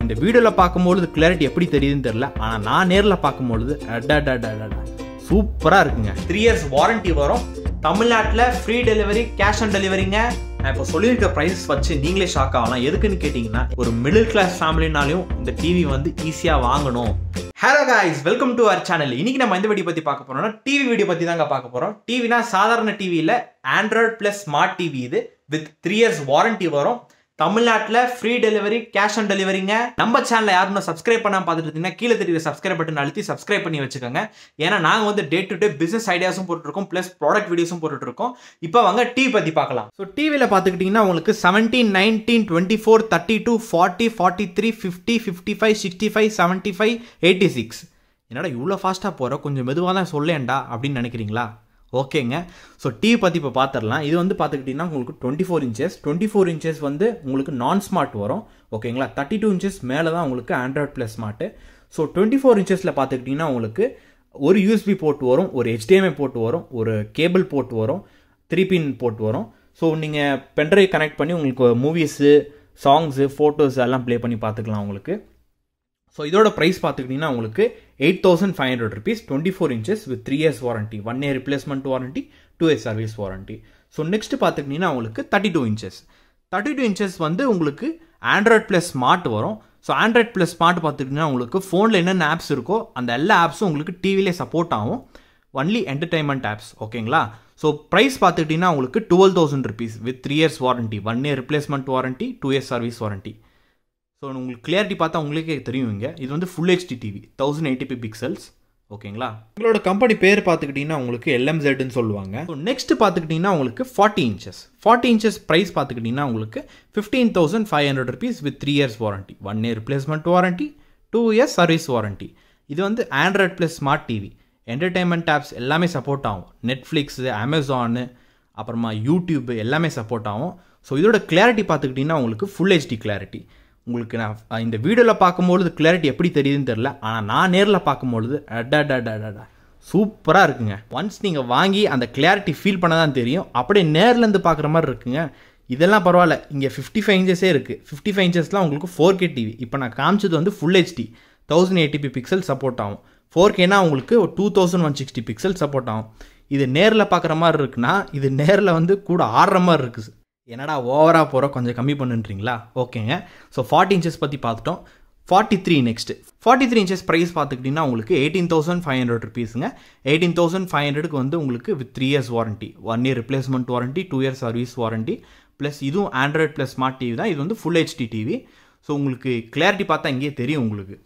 இந்த வீடியோவில் பார்க்கும்பொழுது கிளாரிட்டி எப்படி தெரியுதுன்னு தெரியல ஆனால் நான் நேரில் பார்க்கும்பொழுது அடடடடடா சூப்பராக இருக்குங்க த்ரீ இயர்ஸ் வாரண்டி வரும் தமிழ்நாட்டில் ஃப்ரீ டெலிவரி கேஷ் ஆன் டெலிவரிங்க நான் இப்போ சொல்லியிருக்க ப்ரைஸ் வச்சு நீங்களே ஷாக் ஆகலாம் எதுக்குன்னு கேட்டிங்கன்னா ஒரு மிடில் கிளாஸ் ஃபேமிலினாலையும் இந்த டிவி வந்து ஈஸியாக வாங்கணும் hello guys welcome to our channel இன்னைக்கு நம்ம எந்த வீடியோ பற்றி பார்க்க போறோம்னா டிவி வீடியோ பற்றி தாங்க பார்க்க போகிறோம் டிவினா சாதாரண டிவியில் ஆண்ட்ராய்ட் ப்ளஸ் ஸ்மார்ட் டிவி இது வித் த்ரீ இயர்ஸ் வாரண்டி வரும் தமிழ்நாட்டில் ஃப்ரீ டெலிவரி கேஷ் ஆன் டெலிவரிங்க நம்ம சேனலை யாரும் சப்ஸ்கிரைப் பண்ணாம பார்த்துட்டு இருந்தீங்கன்னா கீழே தெரியுற சப்ஸ்கிரைப் பட்டன் அழுத்தி சப்ஸ்கிரைப் பண்ணி வச்சுக்கோங்க ஏன்னா நாங்கள் வந்து டே டு டே பிசினஸ் ஐடியாஸும் போட்டுருக்கோம் ப்ளஸ் ப்ராடக்ட் வீடியோஸும் போட்டுட்டு இருக்கோம் இப்போ வாங்க டிவி பற்றி பார்க்கலாம் ஸோ டிவியில் பார்த்துக்கிட்டிங்கன்னா உங்களுக்கு seventeen nineteen twenty four thirty two forty forty three fifty fifty five sixty five seventy five eighty six என்னடா இவ்வளோ ஃபாஸ்ட்டாக போகிற கொஞ்சம் மெதுவாக தான் சொல்லேன்டா அப்படின்னு நினைக்கிறீங்களா ஓகேங்க ஸோ டிவி பற்றி இப்போ பார்த்துடலாம் இது வந்து பார்த்துக்கிட்டிங்கன்னா உங்களுக்கு twenty four inches twenty four inches வந்து உங்களுக்கு நான் ஸ்மார்ட் வரும் ஓகேங்களா தேர்ட்டி டூ இன்ச்சஸ் மேலே தான் உங்களுக்கு Android plus smart so twenty four இன்ச்சஸில் பார்த்துக்கிட்டிங்கன்னா உங்களுக்கு ஒரு யூஎஸ்பி போர்ட் வரும் ஒரு HDMI போர்ட் வரும் ஒரு கேபிள் போர்ட் வரும் த்ரீ பின் போர்ட் வரும் ஸோ நீங்கள் பென்ட்ரைவ் கனெக்ட் பண்ணி உங்களுக்கு மூவிஸு சாங்ஸு ஃபோட்டோஸ் எல்லாம் ப்ளே பண்ணி பார்த்துக்கலாம் உங்களுக்கு ஸோ இதோட ப்ரைஸ் பார்த்துக்கிட்டிங்கன்னா உங்களுக்கு eight thousand five hundred rupees twenty four inches with three years warranty one year replacement warranty two years service warranty so next பார்த்துக்கிட்டிங்கன்னா உங்களுக்கு thirty two inches thirty two inches வந்து உங்களுக்கு ஆண்ட்ராய்ட் ப்ளஸ் ஸ்மார்ட் வரும் so Android plus smart பார்த்துக்கிட்டிங்கன்னா உங்களுக்கு ஃபோனில் என்னென்ன apps இருக்கோ அந்த எல்லா ஆப்ஸும் உங்களுக்கு டிவிலே சப்போர்ட் ஆகும் ஒன்லி என்டர்டைன்மெண்ட் ஆப்ஸ் ஓகேங்களா ஸோ ப்ரைஸ் பார்த்துக்கிட்டிங்கன்னா உங்களுக்கு twelve thousand rupees with three years warranty one year replacement warranty two years service warranty so உங்களுக்கு கிளியாரிட்டி பார்த்தா உங்களுக்கே தெரியும் இங்கே இது வந்து full HD TV thousand eighty P pixels ஓகேங்களா உங்களோட கம்பெனி பேர் பார்த்துக்கிட்டிங்கன்னா உங்களுக்கு எல்எம்செட்னு சொல்லுவாங்க ஸோ நெக்ஸ்ட் பார்த்துக்கிட்டிங்கன்னா உங்களுக்கு forty inches forty inches price பார்த்துக்கிட்டிங்கன்னா உங்களுக்கு fifteen thousand five hundred rupees with three years warranty one year replacement warranty two years service warranty இது வந்து Android plus smart TV entertainment apps எல்லாமே சப்போர்ட் ஆகும் Netflix Amazon அப்புறமா YouTube எல்லாமே support ஆகும் so இதோட கிளாரிட்டி பார்த்துக்கிட்டிங்கன்னா உங்களுக்கு ஃபுல் ஹெச்டி கிளாரிட்டி உங்களுக்கு நான் இந்த வீடியோவில் பார்க்கும்பொழுது கிளாரிட்டி எப்படி தெரியுதுன்னு தெரில ஆனால் நான் நேரில் பார்க்கும்பொழுது அடடடடடா சூப்பராக இருக்குங்க ஒன்ஸ் நீங்கள் வாங்கி அந்த கிளாரிட்டி ஃபீல் பண்ண தான் தெரியும் அப்படியே நேர்லேருந்து பார்க்குற மாதிரி இருக்குங்க இதெல்லாம் பரவாயில்ல இங்கே ஃபிஃப்டி ஃபைவ் இன்ச்சஸே இருக்குது ஃபிஃப்டி ஃபைவ் இன்ச்சஸ்லாம் உங்களுக்கு ஃபோர் கே டிவி இப்போ நான் காமிச்சது வந்து full HD thousand eighty P pixel support ஆகும் ஃபோர் கேனா உங்களுக்கு two thousand one sixty pixel support ஆகும் இது நேரில் பார்க்குற மாதிரி இருக்குன்னா இது நேரில் வந்து கூட ஆடுற மாதிரி இருக்குது என்னடா ஓவராக போகிற கொஞ்சம் கம்மி பண்ணுன்றீங்களா ஓகேங்க ஸோ ஃபார்ட்டி இன்ச்சஸ் பற்றி பார்த்துட்டோம் forty three next forty three inches price பார்த்துக்கிட்டிங்கன்னா உங்களுக்கு எயிட்டீன் தௌசண்ட் ஃபைவ் ஹண்ட்ரட் ருபீஸுங்க எயிட்டீன் தௌசண்ட் ஃபைவ் ஹண்ட்ரடுக்கு வந்து உங்களுக்கு with three years warranty one year replacement warranty two years service warranty plus இதுவும் ஆண்ட்ராய்ட் ப்ளஸ் ஸ்மார்ட் டிவி தான் இது வந்து ஃபுல் ஹெச்டி டிவி ஸோ உங்களுக்கு கிளாரிட்டி பார்த்தா இங்கேயே தெரியும் உங்களுக்கு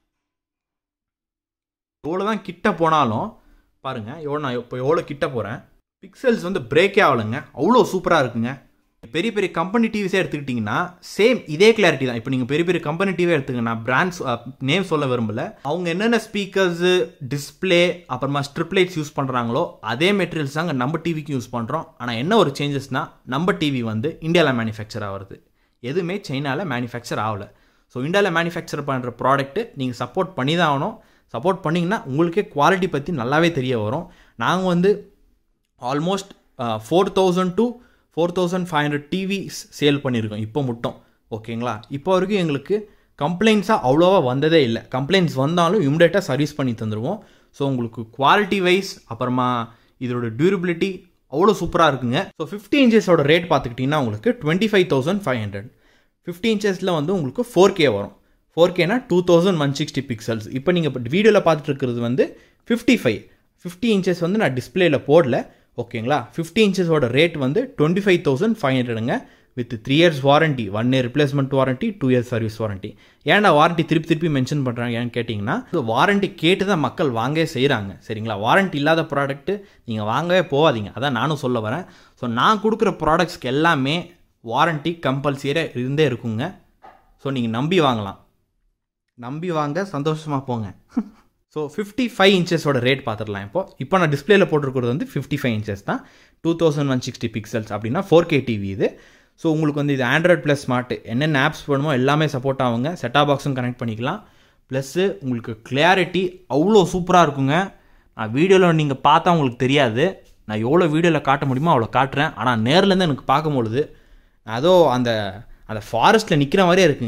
எவ்வளோ தான் கிட்ட போனாலும் பாருங்கள் எவ்வளோ நான் இப்போ எவ்வளோ கிட்ட போகிறேன் பிக்சல்ஸ் வந்து பிரேக்கே ஆகலைங்க அவ்வளோ சூப்பராக இருக்குங்க பெரிய பெரிய கம்பெனி டிவிஸே எடுத்துக்கிட்டிங்கன்னா சேம் இதே கிளாரிட்டி தான் இப்போ நீங்கள் பெரிய பெரிய கம்பெனி டிவியே எடுத்துக்கங்கன்னா பிராண்ட்ஸ் நேம் சொல்ல விரும்பல அவங்க என்னென்ன ஸ்பீக்கர்ஸு டிஸ்பிளே அப்புறமா ஸ்ட்ரிப்லைட்ஸ் யூஸ் பண்ணுறாங்களோ அதே மெட்டீரியல்ஸ் தாங்க நம்ம டிவிக்கு யூஸ் பண்ணுறோம் ஆனால் என்ன ஒரு சேஞ்சஸ்னால் நம்ம டிவி வந்து இந்தியாவில் மேனுஃபேக்சர் ஆகிறது எதுவுமே சைனாவில் மேனுஃபேக்சர் ஆகலை ஸோ இந்தியாவில் மேனுஃபேக்சர் பண்ணுற ப்ராடக்ட்டு நீங்கள் சப்போர்ட் பண்ணி தான் ஆகணும் சப்போர்ட் பண்ணிங்கன்னா உங்களுக்கே குவாலிட்டி பற்றி நல்லாவே தெரிய வரும் நாங்கள் வந்து almost four thousand to four thousand five hundred TVs sale பண்ணியிருக்கோம் இப்போ மட்டும் ஓகேங்களா இப்போ வரைக்கும் எங்களுக்கு கம்ப்ளைண்ட்ஸாக அவ்வளோவா வந்ததே இல்லை கம்ப்ளைண்ட்ஸ் வந்தாலும் இம்மிடியட்டாக சர்வீஸ் பண்ணி தந்துடுவோம் ஸோ உங்களுக்கு குவாலிட்டி வைஸ் அப்புறமா இதோட டியூரபிலிட்டி அவ்வளோ சூப்பராக இருக்குங்க ஸோ ஃபிஃப்டி இன்ச்சஸோட ரேட் பார்த்துக்கிட்டிங்கன்னா உங்களுக்கு twenty five thousand five hundred fifty இன்ச்சஸில் வந்து உங்களுக்கு ஃபோர் கே வரும் ஃபோர் கேனா two thousand one sixty pixels இப்போ நீங்கள் இப்போ வீடியோவில் பார்த்துட்டு இருக்கிறது வந்து ஃபிஃப்டி ஃபைவ் ஃபிஃப்டி இன்ச்சஸ் வந்து நான் டிஸ்பிளேயில் போடல ஓகேங்களா ஃபிஃப்டி இன்ச்சஸோட ரேட் வந்து டுவெண்ட்டி ஃபைவ் தௌசண்ட் ஃபைவ் ஹண்ட்ரடுங்க with three years warranty one year replacement warranty two years service warranty ஏன்டா வாரண்டி திருப்பி திருப்பி மென்ஷன் பண்ணுறாங்க ஏன்னு கேட்டிங்கன்னா வாரண்டி கேட்டு தான் மக்கள் வாங்கவே செய்கிறாங்க சரிங்களா வாரண்டி இல்லாத ப்ராடக்ட்டு நீங்கள் வாங்கவே போகாதீங்க அதான் நானும் சொல்ல வரேன் ஸோ நான் கொடுக்குற ப்ராடக்ட்ஸ்க்கு எல்லாமே வாரண்டி கம்பல்சரியாக இருந்தே இருக்குங்க ஸோ நீங்கள் நம்பி வாங்கலாம் நம்பி வாங்க சந்தோஷமாக போங்க ஸோ ஃபிஃப்டி ஃபைவ் இன்ச்சஸோட ரேட் பார்த்துடலாம் இப்போ இப்போ நான் டிஸ்பிளேல போட்டிருக்கிறது வந்து ஃபிஃப்டி ஃபைவ் இன்ச்சஸ் தான் two thousand one sixty pixels அப்படின்னா ஃபோர் கே டிவி இது ஸோ உங்களுக்கு வந்து இது ஆண்ட்ராய்ட் ப்ளஸ் ஸ்மார்ட் என்னென்ன ஆப்ஸ் வேணுமோ எல்லாமே சப்போர்ட் ஆகுங்க செட்டா பாக்ஸும் கனெக்ட் பண்ணிக்கலாம் ப்ளஸ்ஸு உங்களுக்கு கிளியாரிட்டி அவ்வளோ சூப்பராக இருக்குங்க நான் வீடியோவில் நீங்கள் பார்த்தா உங்களுக்கு தெரியாது நான் எவ்வளோ வீடியோவில் காட்ட முடியுமோ அவ்வளோ காட்டுறேன் ஆனால் நேர்லேருந்து எனக்கு பார்க்கும்பொழுது அதோ அந்த அந்த ஃபாரஸ்ட்டில் நிற்கிற மாதிரியே இருக்குங்க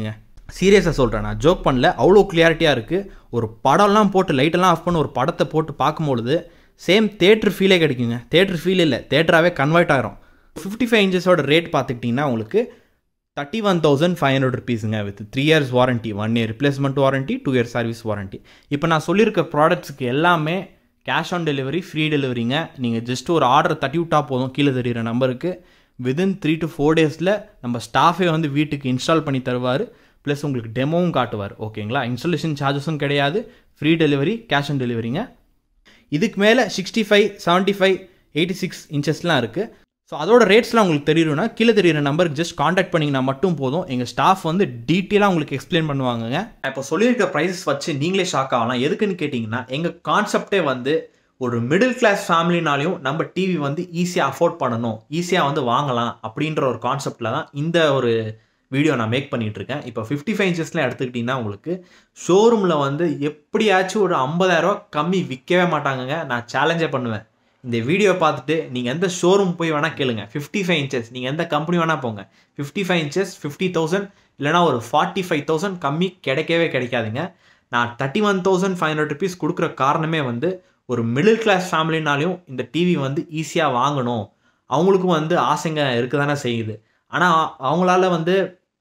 சீரியஸாக சொல்கிறேன் நான் ஜோக் பண்ணல அவ்வளோ கிளியாரிட்டியாக இருக்குது ஒரு படம்லாம் போட்டு லைட்டெல்லாம் ஆஃப் பண்ண ஒரு படத்தை போட்டு பார்க்கும்பொழுது சேம் தேட்டர் ஃபீலே கிடைக்குங்க தேட்டர் ஃபீல் இல்லை தேட்டராகவே கன்வெர்ட் ஆகிரும் ஃபிஃப்டி ஃபைவ் இன்ச்சஸோட ரேட் பார்த்துக்கிட்டிங்கன்னா உங்களுக்கு thirty one thousand five hundred ருபீஸுங்க with three years warranty one year replacement warranty two year service warranty இப்போ நான் சொல்லியிருக்க ப்ராடக்ட்ஸுக்கு எல்லாமே கேஷ் ஆன் டெலிவரி ஃப்ரீ டெலிவரிங்க நீங்கள் ஜஸ்ட் ஒரு ஆர்டர் தட்டி விட்டா போதும் கீழே தெரியிற நம்பருக்கு வித்தின் த்ரீ டு ஃபோர் டேஸில் நம்ம ஸ்டாஃபே வந்து வீட்டுக்கு இன்ஸ்டால் பண்ணி தருவார் ப்ளஸ் உங்களுக்கு டெமோவும் காட்டுவார் ஓகேங்களா இன்ஸ்டாலேஷன் சார்ஜஸும் கிடையாது ஃப்ரீ டெலிவரி கேஷ் ஆன் டெலிவரிங்க இதுக்கு மேலே sixty five seventy five eighty six இன்ச்சஸ்லாம் இருக்குது ஸோ அதோட ரேட்ஸ்லாம் உங்களுக்கு தெரியணும்னா கீழே தெரியுற நம்பருக்கு ஜஸ்ட் காண்டாக்ட் பண்ணிங்கன்னா மட்டும் போதும் எங்கள் ஸ்டாஃப் வந்து டீட்டெயிலாக உங்களுக்கு எக்ஸ்பிளைன் பண்ணுவாங்கங்க இப்போ சொல்லியிருக்க ப்ரைஸஸ் வச்சு நீங்களே ஷாக் ஆகலாம் எதுக்குன்னு கேட்டிங்கன்னா எங்கள் கான்செப்டே வந்து ஒரு மிடில் கிளாஸ் ஃபேமிலினாலையும் நம்ம டிவி வந்து ஈஸியாக அஃபோர்ட் பண்ணணும் ஈஸியாக வந்து வாங்கலாம் அப்படின்ற ஒரு கான்செப்டில் தான் இந்த ஒரு வீடியோ நான் மேக் பண்ணிகிட்டு இருக்கேன் இப்போ ஃபிஃப்டி ஃபைவ் இன்ச்சஸ்லாம் எடுத்துக்கிட்டிங்கன்னா உங்களுக்கு ஷோரூமில் வந்து எப்படியாச்சும் ஒரு ஐம்பதாயிரரூவா கம்மி விற்கவே மாட்டாங்கங்க நான் சேலஞ்சே பண்ணுவேன் இந்த வீடியோ பார்த்துட்டு நீங்கள் எந்த ஷோரூம் போய் வேணால் கேளுங்க ஃபிஃப்டி ஃபைவ் இன்ச்சஸ் நீங்கள் எந்த கம்பெனி வேணால் போங்க fifty five inches fifty thousand இல்லைனா ஒரு ஃபார்ட்டி ஃபைவ் தௌசண்ட் கம்மி கிடைக்கவே கிடைக்காதுங்க நான் thirty one thousand five hundred rupees கொடுக்குற காரணமே வந்து ஒரு மிடில் கிளாஸ் ஃபேமிலினாலையும் இந்த டிவி வந்து ஈஸியாக வாங்கணும் அவங்களுக்கும் வந்து ஆசைங்க இருக்க தானே செய்யுது ஆனால் அவங்களால வந்து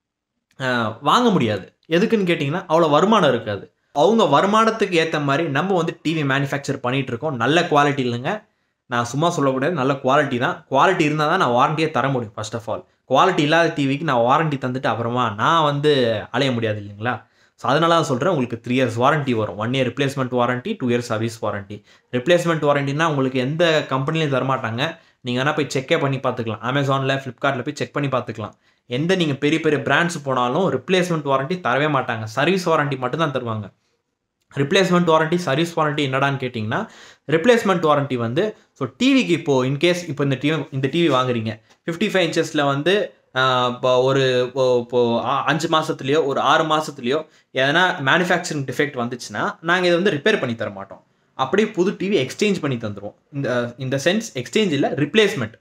வாங்க முடியாது எதுக்குன்னு கேட்டிங்கன்னா அவ்வளோ வருமானம் இருக்காது அவங்க வருமானத்துக்கு ஏற்ற மாதிரி நம்ம வந்து டிவி மேனுஃபேக்சர் பண்ணிகிட்டு இருக்கோம் நல்ல குவாலிட்டி இல்லைங்க நான் சும்மா சொல்லக்கூடாது நல்ல குவாலிட்டி தான் குவாலிட்டி இருந்தால் தான் நான் வாரண்டியே தர முடியும் ஃபர்ஸ்ட் ஆஃப் ஆல் குவாலிட்டி இல்லாத டிவிக்கு நான் வாரண்டி தந்துட்டு அப்புறமா நான் வந்து அலைய முடியாது இல்லைங்களா ஸோ அதனால தான் சொல்கிறேன் உங்களுக்கு த்ரீ இயர்ஸ் வாரண்ட்டி வரும் one year replacement warranty two years service warranty replacement வாரண்டினா உங்களுக்கு எந்த கம்பெனிலையும் தரமாட்டாங்க நீங்கள் வேணால் போய் செக்கே பண்ணி பார்த்துக்கலாம் அமேசானில் ஃப்ளிப்கார்ட்டில் போய் செக் பண்ணி பார்த்துக்கலாம் எந்த நீங்கள் பெரிய பெரிய பிராண்ட்ஸ் போனாலும் ரிப்ளேஸ்மெண்ட் வாரண்ட்டி தரவே மாட்டாங்க சர்வீஸ் வாரண்ட்டி மட்டும் தான் தருவாங்க ரிப்ளேஸ்மெண்ட் வாரண்ட்டி சர்வீஸ் வாரண்ட்டி என்னடான்னு கேட்டிங்கன்னா ரிப்ளேஸ்மெண்ட் வாரண்ட்டி வந்து ஸோ டிவிக்கு இப்போது இன்கேஸ் இப்போ இந்த டிவி இந்த டிவி வாங்குறீங்க ஃபிஃப்டி ஃபைவ் இன்ச்சஸில் வந்து இப்போ ஒரு இப்போ அஞ்சு மாதத்துலேயோ ஒரு ஆறு மாதத்துலேயோ எதனா மேனுஃபேக்சரிங் டிஃபெக்ட் வந்துச்சுன்னா நாங்கள் இதை வந்து ரிப்பேர் பண்ணி தர மாட்டோம் அப்படியே புது டிவி எக்ஸ்சேஞ்ச் பண்ணி தந்துடுவோம் இந்த இந்த சென்ஸ் எக்ஸ்சேஞ்ச் இல்லை ரிப்ளேஸ்மெண்ட்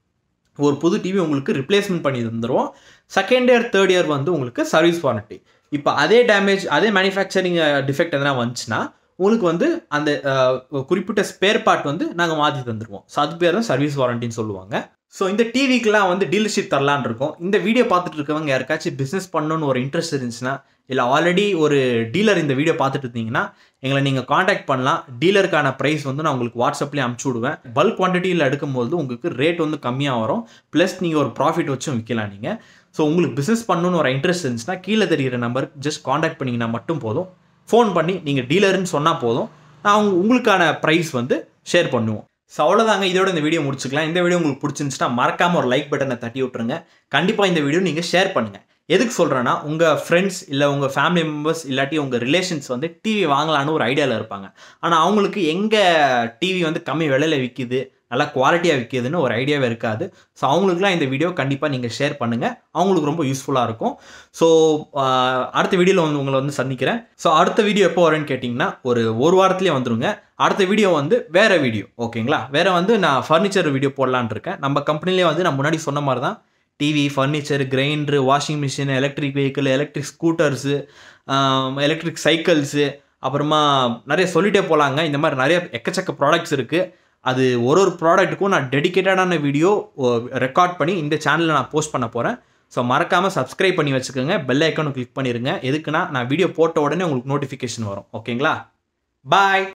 ஒரு புது டிவி உங்களுக்கு ரிப்ளேஸ்மெண்ட் பண்ணி தந்துடுவோம் செகண்ட் இயர் தேர்ட் இயர் வந்து உங்களுக்கு சர்வீஸ் வாரண்ட்டி இப்போ அதே டேமேஜ் அதே மேனுஃபேக்சரிங் டிஃபெக்ட் எதனா வந்துச்சுன்னா உங்களுக்கு வந்து அந்த குறிப்பிட்ட ஸ்பேர் பார்ட் வந்து நாங்கள் மாற்றி தந்துடுவோம் ஸோ அது பேர் தான் சர்வீஸ் வாரண்டின்னு சொல்லுவாங்க ஸோ இந்த டிவிக்கெலாம் வந்து டீலர்ஷிப் தரலான் இருக்கோம் இந்த வீடியோ பார்த்துட்டு இருக்கவங்க யாருக்காச்சும் பிஸ்னஸ் பண்ணணும்னு ஒரு இன்ட்ரெஸ்ட் இருந்துச்சுன்னா இல்லை ஆல்ரெடி ஒரு டீலர் இந்த வீடியோ பார்த்துட்டு இருந்தீங்கன்னா எங்களை நீங்கள் காண்டாக்ட் பண்ணலாம் டீலருக்கான ப்ரைஸ் வந்து நான் உங்களுக்கு வாட்ஸ்அப்லேயே அமுச்சு விடுவேன் பல்க் குவான்டிட்டியில் எடுக்கும்போது உங்களுக்கு ரேட் வந்து கம்மியாக வரும் ப்ளஸ் நீங்கள் ஒரு ப்ராஃபிட் வச்சும் விற்கலாம் நீங்கள் ஸோ உங்களுக்கு பிஸ்னஸ் பண்ணணும்னு ஒரு இன்ட்ரெஸ்ட் இருந்துச்சுன்னா கீழே தெரிகிற நம்பருக்கு ஜஸ்ட் காண்டாக்ட் பண்ணிங்கன்னா மட்டும் போதும் ஃபோன் பண்ணி நீங்கள் டீலர்னு சொன்னால் போதும் நான் உங்களுக்கான ப்ரைஸ் வந்து ஷேர் பண்ணுவோம் ஸோ அவ்வளோதாங்க இதோட இந்த வீடியோ முடிச்சுக்கலாம் இந்த வீடியோ உங்களுக்கு பிடிச்சிருந்துச்சுன்னா மறக்காமல் ஒரு லைக் பட்டனை தட்டி விட்டுருங்க கண்டிப்பாக இந்த வீடியோ நீங்கள் ஷேர் பண்ணுங்கள் எதுக்கு சொல்கிறேன்னா உங்கள் ஃப்ரெண்ட்ஸ் இல்லை உங்கள் ஃபேமிலி மெம்பர்ஸ் இல்லாட்டி உங்கள் ரிலேஷன்ஸ் வந்து டிவி வாங்கலான்னு ஒரு ஐடியாவில் இருப்பாங்க ஆனால் அவங்களுக்கு எங்கே டிவி வந்து கம்மி விலையில் விற்கிது நல்லா குவாலிட்டியாக விற்கிதுன்னு ஒரு ஐடியாவே இருக்காது ஸோ அவங்களுக்குலாம் இந்த வீடியோ கண்டிப்பாக நீங்கள் ஷேர் பண்ணுங்கள் அவங்களுக்கு ரொம்ப யூஸ்ஃபுல்லாக இருக்கும் ஸோ அடுத்த வீடியோவில் வந்து உங்களை வந்து சந்திக்கிறேன் ஸோ அடுத்த வீடியோ எப்போ வரேன்னு கேட்டிங்கன்னா ஒரு ஒரு வாரத்துலேயே வந்துருங்க அடுத்த வீடியோ வந்து வேறு வீடியோ ஓகேங்களா வேறு வந்து நான் ஃபர்னிச்சர் வீடியோ போடலான் இருக்கேன் நம்ம கம்பெனிலே வந்து நான் முன்னாடி சொன்ன மாதிரி தான் TV furniture grinder washing machine electric vehicle electric scooters electric cycles அப்புறமா நிறைய சொல்லிட்டே போகலாங்க இந்த மாதிரி நிறைய எக்கச்சக்க ப்ராடக்ட்ஸ் இருக்குது அது ஒரு ஒரு ப்ராடக்ட்டுக்கும் நான் டெடிக்கேட்டடான வீடியோ ரெக்கார்ட் பண்ணி இந்த சேனலில் நான் போஸ்ட் பண்ண போகிறேன் ஸோ மறக்காமல் சப்ஸ்கிரைப் பண்ணி வச்சுக்கோங்க பெல் ஐக்கானும் கிளிக் பண்ணிடுங்க எதுக்குன்னா நான் வீடியோ போட்ட உடனே உங்களுக்கு நோட்டிஃபிகேஷன் வரும் ஓகேங்களா பாய்